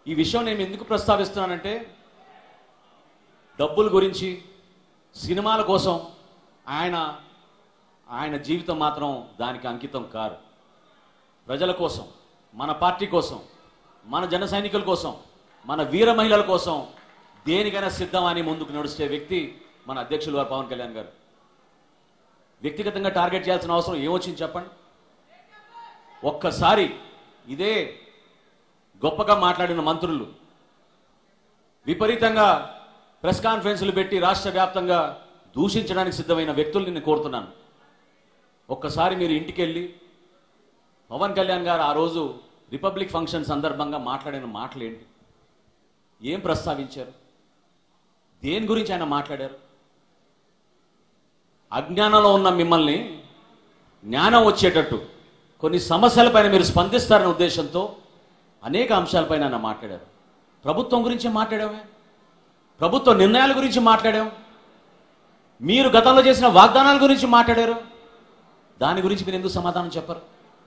ఈ విషయం నేను ఎందుకు ప్రస్తావిస్తున్నానంటే డబ్బుల గురించి సినిమాల కోసం ఆయన ఆయన జీవితం మాత్రం దానికి అంకితం కారు ప్రజల కోసం మన పార్టీ కోసం మన జన సైనికుల కోసం మన వీర మహిళల కోసం దేనికైనా సిద్ధం అని ముందుకు నడుస్తే వ్యక్తి మన అధ్యక్షులు వారు పవన్ కళ్యాణ్ గారు వ్యక్తిగతంగా టార్గెట్ చేయాల్సిన అవసరం ఏమొచ్చింది చెప్పండి ఒక్కసారి ఇదే గొప్పగా మాట్లాడిన మంత్రులు విపరీతంగా ప్రెస్ కాన్ఫరెన్సులు పెట్టి రాష్ట్ర వ్యాప్తంగా దూషించడానికి సిద్ధమైన వ్యక్తుల్ని నేను కోరుతున్నాను ఒక్కసారి మీరు ఇంటికి వెళ్ళి పవన్ కళ్యాణ్ గారు ఆ రోజు రిపబ్లిక్ ఫంక్షన్ సందర్భంగా మాట్లాడిన మాటలు ఏంటి ఏం ప్రస్తావించారు దేని గురించి ఆయన మాట్లాడారు అజ్ఞానంలో ఉన్న మిమ్మల్ని జ్ఞానం వచ్చేటట్టు కొన్ని సమస్యలపైన మీరు స్పందిస్తారనే ఉద్దేశంతో అనేక అంశాలపైన ఆయన మాట్లాడారు ప్రభుత్వం గురించి మాట్లాడామే ప్రభుత్వ నిర్ణయాల గురించి మాట్లాడాం మీరు గతంలో చేసిన వాగ్దానాల గురించి మాట్లాడారు దాని గురించి మీరు ఎందుకు సమాధానం చెప్పరు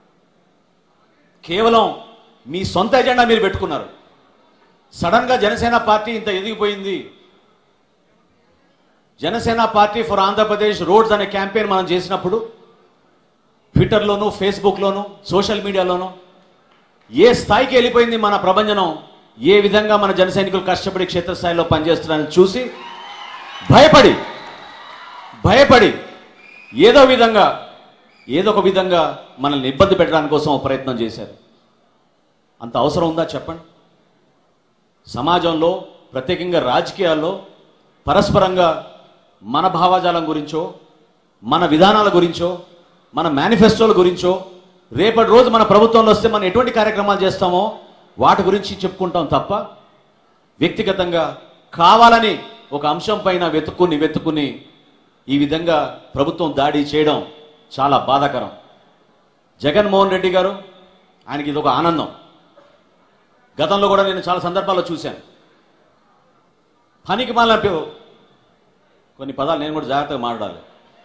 కేవలం మీ సొంత ఎజెండా మీరు పెట్టుకున్నారు సడన్ గా జనసేన పార్టీ ఇంత ఎదిగిపోయింది Janasena party for Andhra Pradesh roads అనే క్యాంపెయిన్ మనం చేసినప్పుడు ట్విట్టర్లోను ఫేస్బుక్లోను సోషల్ మీడియాలోను ఏ స్థాయికి వెళ్ళిపోయింది మన ప్రభంజనం ఏ విధంగా మన జన సైనికులు కష్టపడి క్షేత్రస్థాయిలో పనిచేస్తున్నారని చూసి భయపడి భయపడి ఏదో విధంగా ఏదో ఒక విధంగా మనల్ని ఇబ్బంది పెట్టడానికి కోసం ఒక ప్రయత్నం చేశారు అంత అవసరం ఉందా చెప్పండి సమాజంలో ప్రత్యేకంగా రాజకీయాల్లో పరస్పరంగా మన భావజాలం గురించో మన విధానాల గురించో మన మేనిఫెస్టోల గురించో రేపటి రోజు మన ప్రభుత్వంలో వస్తే మనం ఎటువంటి కార్యక్రమాలు చేస్తామో వాటి గురించి చెప్పుకుంటాం తప్ప వ్యక్తిగతంగా కావాలని ఒక అంశం పైన వెతుక్కుని వెతుక్కుని ఈ విధంగా ప్రభుత్వం దాడి చేయడం చాలా బాధాకరం జగన్మోహన్ రెడ్డి గారు ఆయనకి ఇది ఒక ఆనందం గతంలో కూడా నేను చాలా సందర్భాల్లో చూశాను పనికి మాలిన పే- కొన్ని పదాలు నేను కూడా జాగ్రత్తగా మాట్లాడాలి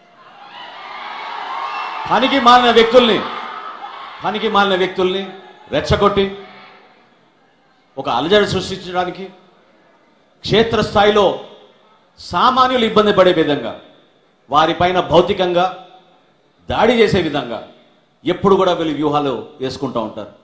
పనికి మాలిన వ్యక్తుల్ని పనికి మాలిన వ్యక్తుల్ని రెచ్చగొట్టి ఒక అలజడి సృష్టించడానికి క్షేత్రస్థాయిలో సామాన్యులు ఇబ్బంది పడే విధంగా వారిపైన భౌతికంగా దాడి చేసే విధంగా ఎప్పుడు కూడా వీళ్ళు వ్యూహాలు వేసుకుంటూ ఉంటారు